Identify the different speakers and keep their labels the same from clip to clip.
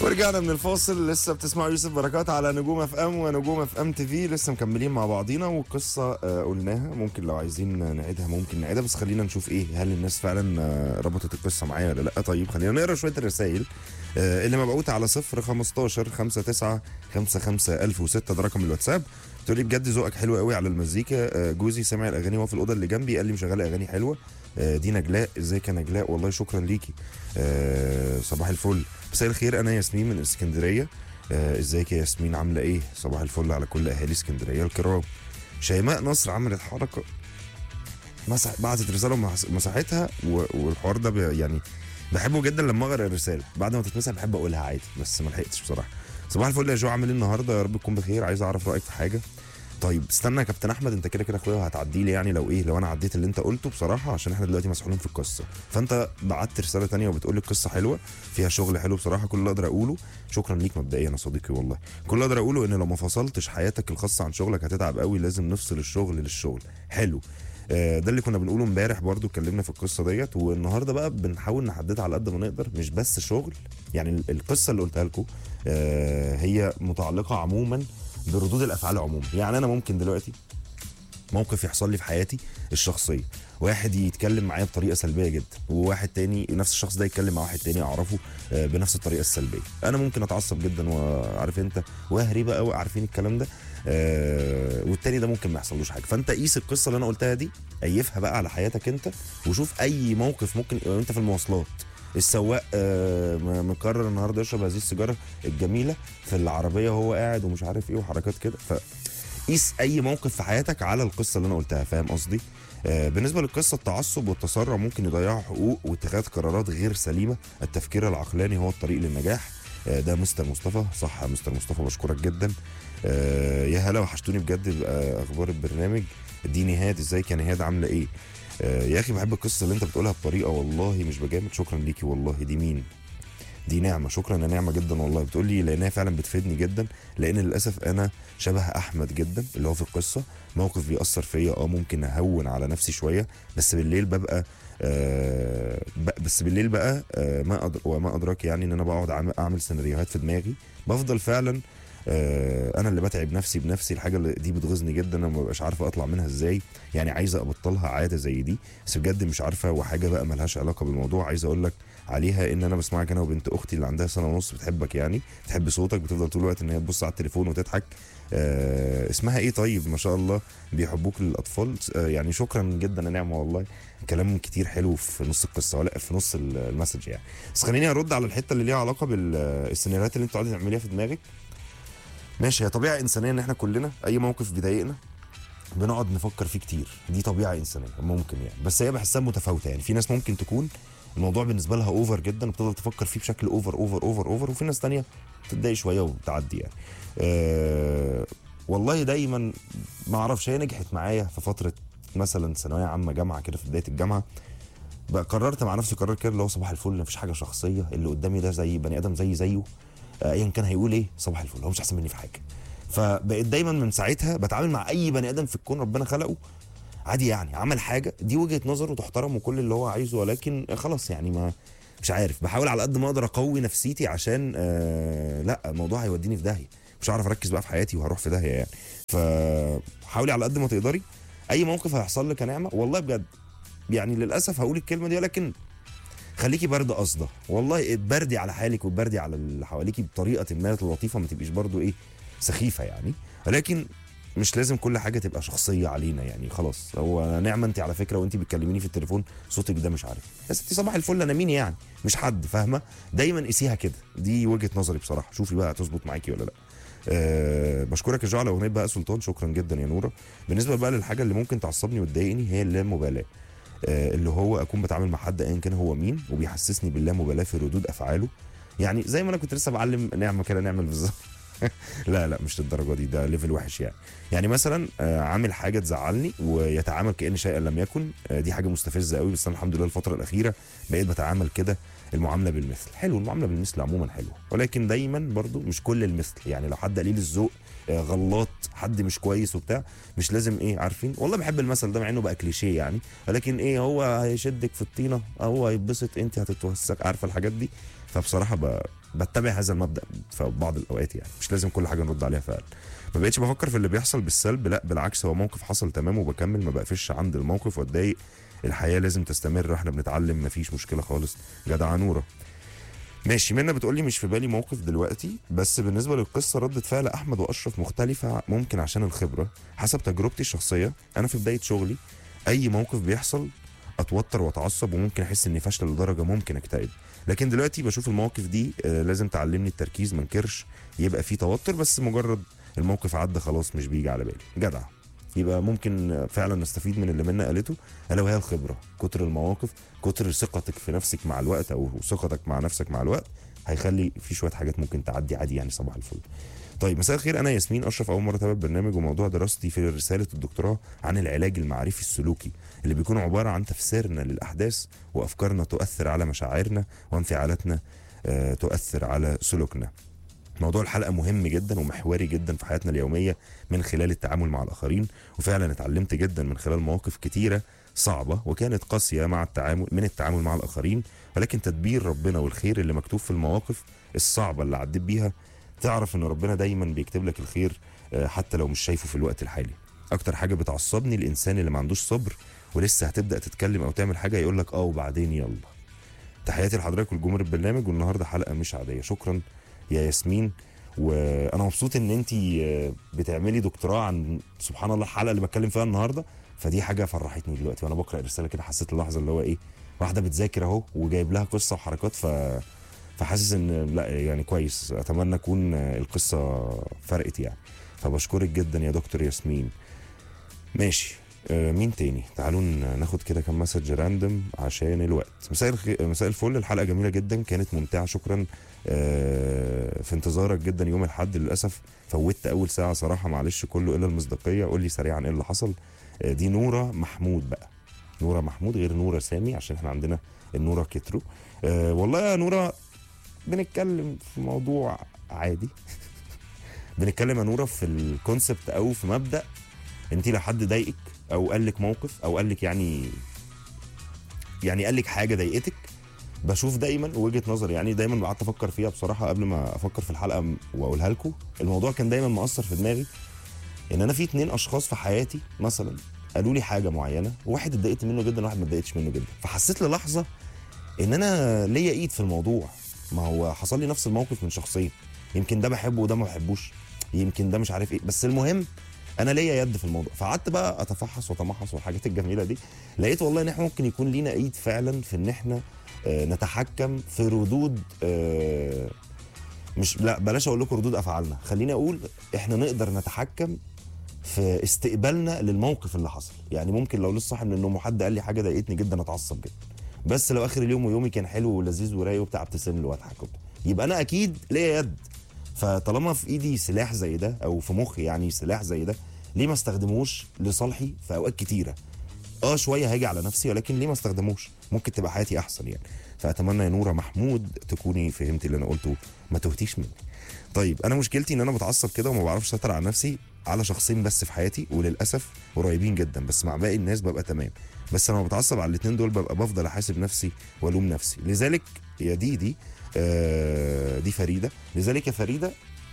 Speaker 1: ورجعنا من الفاصل لسه بتسمعوا يوسف بركات على نجوم اف ام ونجوم اف ام تي في لسه مكملين مع بعضينا والقصه آه، قلناها ممكن لو عايزين نعيدها ممكن نعيدها بس خلينا نشوف ايه هل الناس فعلا آه، ربطت القصه معايا ولا لا طيب خلينا نقرا شويه الرسائل آه، اللي مبعوثه على 0 15 59 55 1006 ده رقم الواتساب تقول لي بجد ذوقك حلو قوي على المزيكا آه، جوزي سمع الاغاني وهو في الاوضه اللي جنبي قال لي مشغله اغاني حلوه آه، دي نجلاء ازيك يا نجلاء والله شكرا ليكي آه، صباح الفل مساء الخير انا ياسمين من اسكندريه آه، ازيك يا ياسمين عامله ايه صباح الفل على كل اهالي اسكندريه الكرام شيماء نصر عملت حركه مسح بعتت رساله ومس- مسحتها و- والحوار ده بي- يعني بحبه جدا لما اقرا الرساله بعد ما تتمسح بحب اقولها عادي بس ما لحقتش بصراحه صباح الفل يا جو عامل ايه النهارده يا رب تكون بخير عايز اعرف رايك في حاجه طيب استنى يا كابتن احمد انت كده كده اخويا وهتعدي لي يعني لو ايه لو انا عديت اللي انت قلته بصراحه عشان احنا دلوقتي مسحولين في القصه فانت بعت رساله تانية وبتقول لي القصه حلوه فيها شغل حلو بصراحه كل اللي اقدر اقوله شكرا ليك مبدئيا يا صديقي والله كل اللي اقدر اقوله ان لو ما فصلتش حياتك الخاصه عن شغلك هتتعب قوي لازم نفصل الشغل للشغل حلو آه، ده اللي كنا بنقوله امبارح برضو اتكلمنا في القصه ديت والنهارده بقى بنحاول نحددها على قد ما نقدر مش بس شغل يعني ال- القصه اللي قلتها لكم آه، هي متعلقه عموما بردود الافعال عموما يعني انا ممكن دلوقتي موقف يحصل لي في حياتي الشخصيه واحد يتكلم معايا بطريقه سلبيه جدا وواحد تاني نفس الشخص ده يتكلم مع واحد تاني اعرفه آه، بنفس الطريقه السلبيه انا ممكن اتعصب جدا وعارف انت واهري بقى عارفين الكلام ده آه، والتاني ده ممكن ما يحصلوش حاجه فانت قيس القصه اللي انا قلتها دي ايفها بقى على حياتك انت وشوف اي موقف ممكن انت في المواصلات السواق آه، م- مقرر النهارده يشرب هذه السيجاره الجميله في العربيه وهو قاعد ومش عارف ايه وحركات كده ف قيس اي موقف في حياتك على القصه اللي انا قلتها فاهم قصدي آه، بالنسبه للقصه التعصب والتسرع ممكن يضيعوا حقوق واتخاذ قرارات غير سليمه التفكير العقلاني هو الطريق للنجاح آه، ده مستر مصطفى صح يا مستر مصطفى بشكرك جدا آه، يا هلا وحشتوني بجد آه، اخبار البرنامج دي نهاد ازيك يا نهاد عامله ايه آه، يا اخي بحب القصه اللي انت بتقولها بطريقه والله مش بجامد شكرا ليكي والله دي مين دي نعمه شكرا يا نعمه جدا والله بتقول لي لانها فعلا بتفيدني جدا لان للاسف انا شبه احمد جدا اللي هو في القصه موقف بيأثر فيا اه ممكن اهون على نفسي شويه بس بالليل ببقى آه ب- بس بالليل بقى آه ما أدر وما ادراك يعني ان انا بقعد أعمل- اعمل سيناريوهات في دماغي بفضل فعلا آه انا اللي بتعب نفسي بنفسي الحاجه اللي دي بتغيظني جدا انا ما ببقاش عارفه اطلع منها ازاي يعني عايزه ابطلها عاده زي دي بس بجد مش عارفه وحاجه بقى ملهاش علاقه بالموضوع عايز اقول لك عليها ان انا بسمعك انا وبنت اختي اللي عندها سنه ونص بتحبك يعني بتحب صوتك بتفضل طول الوقت ان هي تبص على التليفون وتضحك آه اسمها ايه طيب ما شاء الله بيحبوك الاطفال آه يعني شكرا جدا يا نعمه والله كلام كتير حلو في نص القصه ولا في نص ال- المسج يعني بس خليني ارد على الحته اللي ليها علاقه بالسيناريوهات اللي انت قاعده تعمليها في دماغك ماشي هي طبيعه انسانيه ان احنا كلنا اي موقف بيضايقنا بنقعد نفكر فيه كتير دي طبيعه انسانيه ممكن يعني بس هي بحسها متفاوته يعني في ناس ممكن تكون الموضوع بالنسبه لها اوفر جدا وبتفضل تفكر فيه بشكل اوفر اوفر اوفر اوفر وفي ناس تانية بتتضايق شويه وبتعدي يعني أه والله دايما ما اعرفش هي نجحت معايا في فتره مثلا ثانويه عامه جامعه كده في بدايه الجامعه بقى قررت مع نفسي قرار كده اللي هو صباح الفل مفيش حاجه شخصيه اللي قدامي ده زي بني ادم زي زيه آه، ايا كان هيقول ايه صباح الفل هو مش احسن مني في حاجه فبقيت دايما من ساعتها بتعامل مع اي بني ادم في الكون ربنا خلقه عادي يعني عمل حاجه دي وجهه نظره تحترم وكل اللي هو عايزه ولكن خلاص يعني ما مش عارف بحاول على قد ما اقدر اقوي نفسيتي عشان آه لا الموضوع هيوديني في داهيه مش هعرف اركز بقى في حياتي وهروح في داهيه يعني فحاولي على قد ما تقدري اي موقف هيحصل لك يا نعمه والله بجد يعني للاسف هقول الكلمه دي ولكن خليكي برد قصده والله اتبردي على حالك وتبردي على اللي حواليكي بطريقه ما لطيفه ما تبقيش برضو ايه سخيفه يعني ولكن مش لازم كل حاجه تبقى شخصيه علينا يعني خلاص هو نعمه انت على فكره وانت بتكلميني في التليفون صوتك ده مش عارف يا ستي صباح الفل انا مين يعني مش حد فاهمه دايما قيسيها كده دي وجهه نظري بصراحه شوفي بقى هتظبط معاكي ولا لا أه بشكرك يا جو على اغنيه بقى سلطان شكرا جدا يا نوره بالنسبه بقى للحاجه اللي ممكن تعصبني وتضايقني هي اللامبالاه آه، اللي هو اكون بتعامل مع حد ايا كان هو مين وبيحسسني باللامبالاه في ردود افعاله يعني زي ما انا كنت لسه بعلم نعمه كده نعمل بالظبط لا لا مش للدرجه دي ده ليفل وحش يعني يعني مثلا آه، عامل حاجه تزعلني ويتعامل كان شيئا لم يكن آه، دي حاجه مستفزه قوي بس انا الحمد لله الفتره الاخيره بقيت بتعامل كده المعامله بالمثل حلو المعامله بالمثل عموما حلوه ولكن دايما برضو مش كل المثل يعني لو حد قليل الذوق آه، غلط حد مش كويس وبتاع مش لازم ايه عارفين والله بحب المثل ده مع انه بقى كليشيه يعني ولكن ايه هو هيشدك في الطينه هو هيتبسط انت هتتوسك عارفه الحاجات دي فبصراحه ب... بتبع هذا المبدا في بعض الاوقات يعني مش لازم كل حاجه نرد عليها فعلا ما بقتش بفكر في اللي بيحصل بالسلب لا بالعكس هو موقف حصل تمام وبكمل ما بقفش عند الموقف واتضايق الحياه لازم تستمر احنا بنتعلم مفيش مشكله خالص جدعه نوره ماشي منى بتقولي مش في بالي موقف دلوقتي بس بالنسبه للقصه ردة فعل احمد واشرف مختلفه ممكن عشان الخبره حسب تجربتي الشخصيه انا في بدايه شغلي اي موقف بيحصل اتوتر واتعصب وممكن احس اني فاشله لدرجه ممكن اكتئب لكن دلوقتي بشوف المواقف دي آه، لازم تعلمني التركيز ما انكرش يبقى في توتر بس مجرد الموقف عدى خلاص مش بيجي على بالي جدع يبقى ممكن آه، فعلا نستفيد من اللي منا قالته الا وهي الخبره كتر المواقف كتر ثقتك في نفسك مع الوقت او ثقتك مع نفسك مع الوقت هيخلي في شويه حاجات ممكن تعدي عادي يعني صباح الفل طيب مساء الخير انا ياسمين اشرف اول مره اتابع البرنامج وموضوع دراستي في رساله الدكتوراه عن العلاج المعرفي السلوكي اللي بيكون عباره عن تفسيرنا للاحداث وافكارنا تؤثر على مشاعرنا وانفعالاتنا آه، تؤثر على سلوكنا موضوع الحلقه مهم جدا ومحوري جدا في حياتنا اليوميه من خلال التعامل مع الاخرين وفعلا اتعلمت جدا من خلال مواقف كتيره صعبه وكانت قاسيه مع التعامل من التعامل مع الاخرين ولكن تدبير ربنا والخير اللي مكتوب في المواقف الصعبه اللي عديت بيها تعرف ان ربنا دايما بيكتب لك الخير آه، حتى لو مش شايفه في الوقت الحالي اكتر حاجه بتعصبني الانسان اللي ما عندوش صبر ولسه هتبدا تتكلم او تعمل حاجه يقول لك اه وبعدين يلا تحياتي لحضرتك ولجمهور البرنامج والنهارده حلقه مش عاديه شكرا يا ياسمين وانا مبسوط ان انت بتعملي دكتوراه عن سبحان الله الحلقه اللي بتكلم فيها النهارده فدي حاجه فرحتني دلوقتي وانا بقرا الرساله كده حسيت اللحظه اللي هو ايه واحده بتذاكر اهو وجايب لها قصه وحركات ف فحاسس ان لا يعني كويس اتمنى اكون القصه فرقت يعني فبشكرك جدا يا دكتور ياسمين ماشي آه، مين تاني تعالوا ن- ناخد كده كام مسج راندوم عشان الوقت مساء الخ... مساء الفل الحلقه جميله جدا كانت ممتعه شكرا آه، في انتظارك جدا يوم الاحد للاسف فوتت اول ساعه صراحه معلش كله الا المصداقيه قول لي سريعا ايه اللي حصل آه، دي نوره محمود بقى نوره محمود غير نوره سامي عشان احنا عندنا النوره كترو آه، والله يا نوره بنتكلم في موضوع عادي بنتكلم يا نوره في الكونسبت او في مبدا انت لو حد ضايقك او قال لك موقف او قال لك يعني يعني قال لك حاجه ضايقتك بشوف دايما وجهه نظري يعني دايما قعدت افكر فيها بصراحه قبل ما افكر في الحلقه م- واقولها لكم الموضوع كان دايما مأثر في دماغي ان انا في اتنين اشخاص في حياتي مثلا قالوا لي حاجه معينه واحد اتضايقت منه جدا وواحد ما اتضايقتش منه جدا فحسيت للحظه ان انا ليا ايد في الموضوع ما هو حصل لي نفس الموقف من شخصين يمكن ده بحبه وده ما بحبوش يمكن ده مش عارف ايه بس المهم انا ليا يد في الموضوع فقعدت بقى اتفحص واتمحص والحاجات الجميله دي لقيت والله ان احنا ممكن يكون لينا ايد فعلا في ان احنا آه، نتحكم في ردود آه، مش لا بلاش اقول لكم ردود افعالنا خليني اقول احنا نقدر نتحكم في استقبالنا للموقف اللي حصل يعني ممكن لو لسه صاحي من النوم وحد قال لي حاجه ضايقتني جدا اتعصب جدا بس لو اخر اليوم ويومي كان حلو ولذيذ ورايق وبتاع ابتسم له واضحك وبتاع يبقى انا اكيد ليا يد فطالما في ايدي سلاح زي ده او في مخي يعني سلاح زي ده ليه ما استخدموش لصالحي في اوقات كتيره اه شويه هاجي على نفسي ولكن ليه ما استخدموش ممكن تبقى حياتي احسن يعني فاتمنى يا نوره محمود تكوني فهمتي اللي انا قلته ما تهتيش مني طيب انا مشكلتي ان انا بتعصب كده وما بعرفش اسيطر على نفسي على شخصين بس في حياتي وللاسف قريبين جدا بس مع باقي الناس ببقى تمام بس لما بتعصب على الاثنين دول ببقى بفضل احاسب نفسي والوم نفسي لذلك يا دي دي آه دي فريده لذلك يا فريده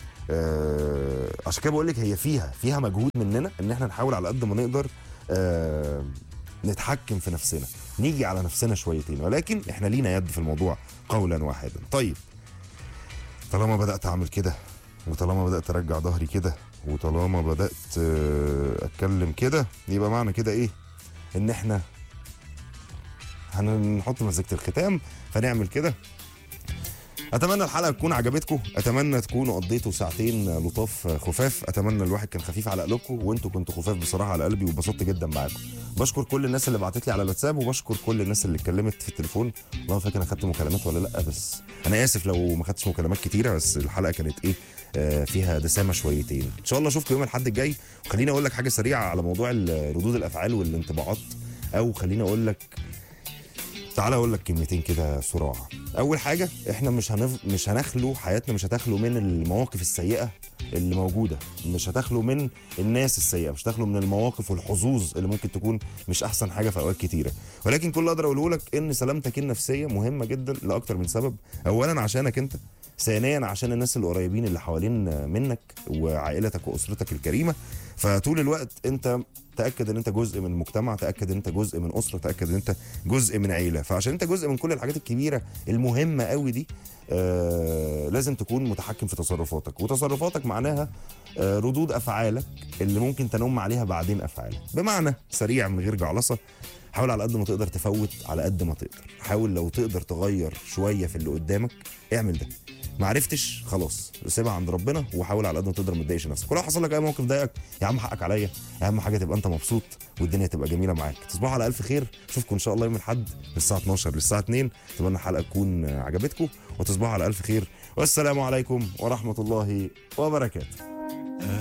Speaker 1: آه عشان كده بقول لك هي فيها فيها مجهود مننا ان احنا نحاول على قد ما نقدر آه نتحكم في نفسنا نيجي على نفسنا شويتين ولكن احنا لينا يد في الموضوع قولا واحدا طيب طالما بدات اعمل كده وطالما بدات ارجع ظهري كده وطالما بدات آه، اتكلم كده يبقى معنى كده ايه ان احنا هنحط مزيكه الختام فنعمل كده اتمنى الحلقه تكون عجبتكم اتمنى تكونوا قضيتوا ساعتين لطاف خفاف اتمنى الواحد كان خفيف على قلوبكم وانتوا كنتوا خفاف بصراحه على قلبي واتبسطت جدا معاكم بشكر كل الناس اللي بعتت لي على الواتساب وبشكر كل الناس اللي اتكلمت في التليفون والله ما فاكر انا خدت مكالمات ولا لا بس انا اسف لو ما خدتش مكالمات كتيره بس الحلقه كانت ايه آه، فيها دسامه شويتين ان شاء الله اشوفكم يوم الاحد الجاي وخليني اقول لك حاجه سريعه على موضوع ال- ردود الافعال والانطباعات او خليني اقول لك تعالى اقول لك كلمتين كده صراع اول حاجه احنا مش هنف... مش هنخلو حياتنا مش هتخلو من المواقف السيئه اللي موجوده مش هتخلو من الناس السيئه مش هتخلو من المواقف والحظوظ اللي ممكن تكون مش احسن حاجه في اوقات كتيره ولكن كل اللي اقدر اقوله لك ان سلامتك النفسيه مهمه جدا لاكتر من سبب اولا عشانك انت ثانيا عشان الناس القريبين اللي حوالين منك وعائلتك واسرتك الكريمه فطول الوقت انت تاكد ان انت جزء من المجتمع تاكد ان انت جزء من اسره تاكد ان انت جزء من عيله فعشان انت جزء من كل الحاجات الكبيره المهمه قوي دي آه لازم تكون متحكم في تصرفاتك وتصرفاتك معناها آه ردود افعالك اللي ممكن تنم عليها بعدين افعالك بمعنى سريع من غير جعلصه حاول على قد ما تقدر تفوت على قد ما تقدر حاول لو تقدر تغير شويه في اللي قدامك اعمل ده ما عرفتش خلاص سيبها عند ربنا وحاول على قد ما تقدر ما تضايقش نفسك ولو حصل لك اي موقف ضايقك يا عم حقك عليا اهم حاجه تبقى انت مبسوط والدنيا تبقى جميله معاك تصبحوا على الف خير اشوفكم ان شاء الله يوم الاحد من الساعه 12 للساعه 2 اتمنى الحلقه تكون عجبتكم وتصبحوا على الف خير والسلام عليكم ورحمه الله وبركاته